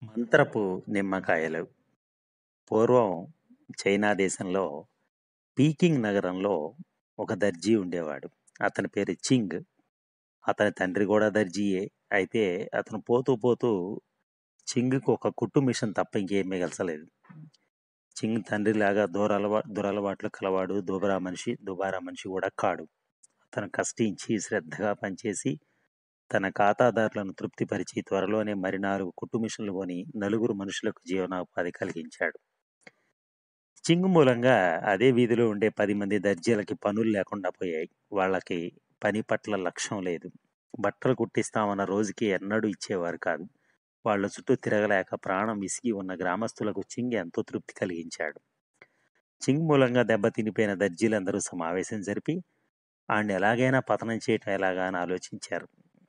మంత్రపు నిమ్మకాయలు పూర్వం చైనా దేశంలో పీకింగ్ నగరంలో ఒక దర్జీ ఉండేవాడు అతని పేరు చింగ్ అతని తండ్రి కూడా దర్జీయే అయితే అతను పోతూ పోతూ చింగ్కి ఒక కుట్టు మిషన్ తప్ప ఇంకేం మిగల్చలేదు చింగ్ తండ్రిలాగా దూరలవా దురలవాట్లు కలవాడు దుబారా మనిషి దుబారా మనిషి కూడా కాడు అతను కష్టించి శ్రద్ధగా పనిచేసి తన ఖాతాదారులను తృప్తిపరిచి త్వరలోనే మరి నాలుగు కుట్టు మిషన్లు కొని నలుగురు మనుషులకు జీవనోపాధి కలిగించాడు చింగ్ మూలంగా అదే వీధిలో ఉండే పది మంది దర్జీలకి పనులు లేకుండా పోయాయి వాళ్ళకి పని పట్ల లక్ష్యం లేదు బట్టలు కుట్టిస్తామన్న రోజుకి ఎన్నడూ ఇచ్చేవారు కాదు వాళ్ళ చుట్టూ తిరగలేక ప్రాణం విసిగి ఉన్న గ్రామస్తులకు చింగ్ ఎంతో తృప్తి కలిగించాడు చింగ్ మూలంగా దెబ్బతినిపోయిన దర్జీలందరూ సమావేశం జరిపి ఆడిని ఎలాగైనా పతనం చేయటం ఎలాగా అని ఆలోచించారు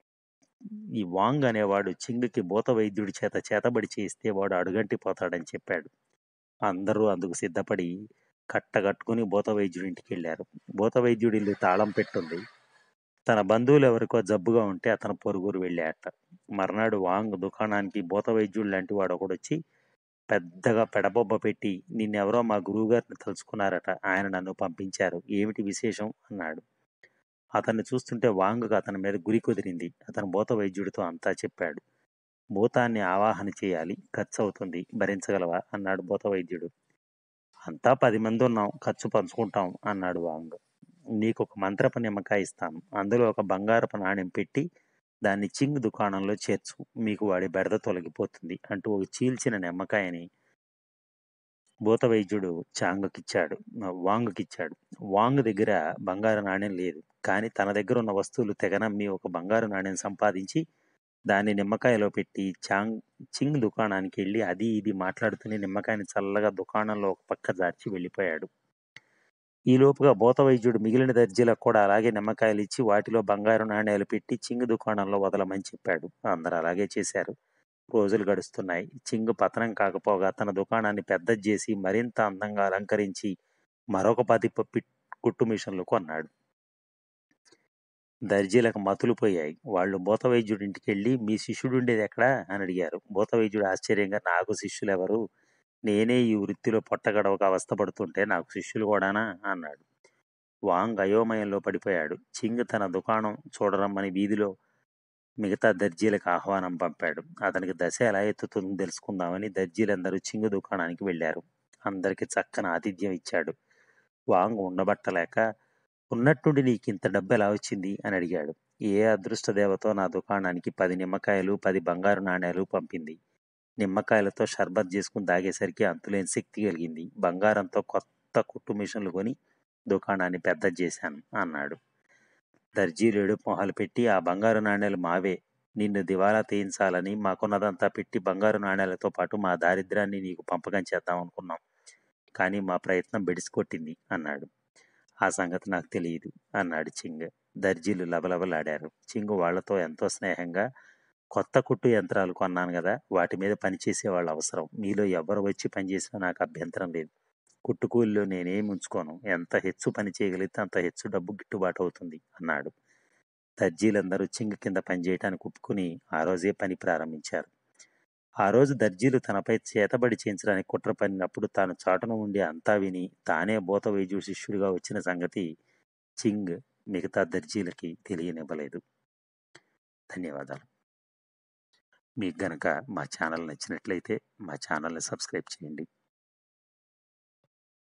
ఈ వాంగ్ అనేవాడు చింగ్కి భూత వైద్యుడి చేత చేతబడి చేయిస్తే వాడు అడుగంటి పోతాడని చెప్పాడు అందరూ అందుకు సిద్ధపడి కట్టగట్టుకుని భూత వైద్యుడి ఇంటికి వెళ్ళారు భూత వైద్యుడి ఇల్లు తాళం పెట్టుంది తన బంధువులు ఎవరికో జబ్బుగా ఉంటే అతను పొరుగురు వెళ్ళాట మర్నాడు వాంగ్ దుకాణానికి భూత వైద్యుడు లాంటి వాడు ఒకడు వచ్చి పెద్దగా పెడబొబ్బ పెట్టి నిన్నెవరో మా గురువుగారిని తలుచుకున్నారట ఆయన నన్ను పంపించారు ఏమిటి విశేషం అన్నాడు అతన్ని చూస్తుంటే వాంగ్కు అతని మీద గురి కుదిరింది అతను భూత వైద్యుడితో అంతా చెప్పాడు భూతాన్ని ఆవాహన చేయాలి ఖర్చు అవుతుంది భరించగలవా అన్నాడు భూత వైద్యుడు అంతా పది మంది ఉన్నాం ఖర్చు పంచుకుంటాం అన్నాడు వాంగ్ నీకు ఒక మంత్రపు నిమ్మకాయ ఇస్తాను అందులో ఒక బంగారపు నాణ్యం పెట్టి దాన్ని చింగ్ దుకాణంలో చేర్చు మీకు వాడి బెడద తొలగిపోతుంది అంటూ ఒక చీల్చిన నిమ్మకాయని భూత వైద్యుడు చాంగ్కిచ్చాడు వాంగ్కిచ్చాడు వాంగ్ దగ్గర బంగారు నాణ్యం లేదు కానీ తన దగ్గర ఉన్న వస్తువులు తెగనమ్మి ఒక బంగారు నాణ్యం సంపాదించి దాన్ని నిమ్మకాయలో పెట్టి చాంగ్ చింగ్ దుకాణానికి వెళ్ళి అది ఇది మాట్లాడుతూనే నిమ్మకాయని చల్లగా దుకాణంలో ఒక పక్క జార్చి వెళ్ళిపోయాడు ఈ లోపుగా భూత వైద్యుడు మిగిలిన దర్జీలకు కూడా అలాగే నిమ్మకాయలు ఇచ్చి వాటిలో బంగారు నాణ్యాలు పెట్టి చింగ్ దుకాణంలో వదలమని చెప్పాడు అందరూ అలాగే చేశారు రోజులు గడుస్తున్నాయి చింగ్ పతనం కాకపోగా తన దుకాణాన్ని పెద్దది చేసి మరింత అందంగా అలంకరించి మరొక పది ప- కుట్టు మిషన్లు కొన్నాడు దర్జీలకు మతులు పోయాయి వాళ్ళు భూత వైద్యుడి ఇంటికి వెళ్ళి మీ శిష్యుడు ఉండేది ఎక్కడా అని అడిగారు భూత వైద్యుడు ఆశ్చర్యంగా నాకు శిష్యులు ఎవరు నేనే ఈ వృత్తిలో పొట్టగడవక అవస్థపడుతుంటే నాకు శిష్యులు కూడానా అన్నాడు వాంగ్ అయోమయంలో పడిపోయాడు చింగ్ తన దుకాణం చూడరమ్మని వీధిలో మిగతా దర్జీలకు ఆహ్వానం పంపాడు అతనికి దశ ఎలా ఎత్తుతుందో తెలుసుకుందామని దర్జీలందరూ చింగు దుకాణానికి వెళ్ళారు అందరికి చక్కని ఆతిథ్యం ఇచ్చాడు వాంగ్ ఉండబట్టలేక ఉన్నట్టుండి నీకు ఇంత డబ్బు ఎలా వచ్చింది అని అడిగాడు ఏ అదృష్ట దేవతో నా దుకాణానికి పది నిమ్మకాయలు పది బంగారు నాణేలు పంపింది నిమ్మకాయలతో షర్బత్ చేసుకుని తాగేసరికి అంతులేని శక్తి కలిగింది బంగారంతో కొత్త కుట్టు మిషన్లు కొని దుకాణాన్ని పెద్ద చేశాను అన్నాడు దర్జీలు ఏడుపు మొహాలు పెట్టి ఆ బంగారు నాణేలు మావే నిన్ను దివాలా తీయించాలని మాకున్నదంతా పెట్టి బంగారు నాణేలతో పాటు మా దారిద్ర్యాన్ని నీకు పంపకం చేద్దాం అనుకున్నాం కానీ మా ప్రయత్నం బెడిసికొట్టింది అన్నాడు ఆ సంగతి నాకు తెలియదు అన్నాడు చింగ్ దర్జీలు లబలబలాడారు చింగు వాళ్లతో ఎంతో స్నేహంగా కొత్త కుట్టు యంత్రాలు కొన్నాను కదా వాటి మీద పనిచేసే వాళ్ళు అవసరం మీలో ఎవరు వచ్చి పనిచేసినా నాకు అభ్యంతరం లేదు కుట్టుకూలిలో నేనేం ఉంచుకోను ఎంత హెచ్చు పని చేయగలిగితే అంత హెచ్చు డబ్బు గిట్టుబాటు అవుతుంది అన్నాడు దర్జీలందరూ చింగ్ కింద పనిచేయటానికి ఒప్పుకుని ఆ రోజే పని ప్రారంభించారు ఆ రోజు దర్జీలు తనపై చేతబడి చేయించడానికి కుట్ర పడినప్పుడు తాను చాటున ఉండి అంతా విని తానే భూత వైద్యుడు శిష్యుడిగా వచ్చిన సంగతి చింగ్ మిగతా దర్జీలకి తెలియనివ్వలేదు ధన్యవాదాలు మీకు గనక మా ఛానల్ నచ్చినట్లయితే మా ఛానల్ని సబ్స్క్రైబ్ చేయండి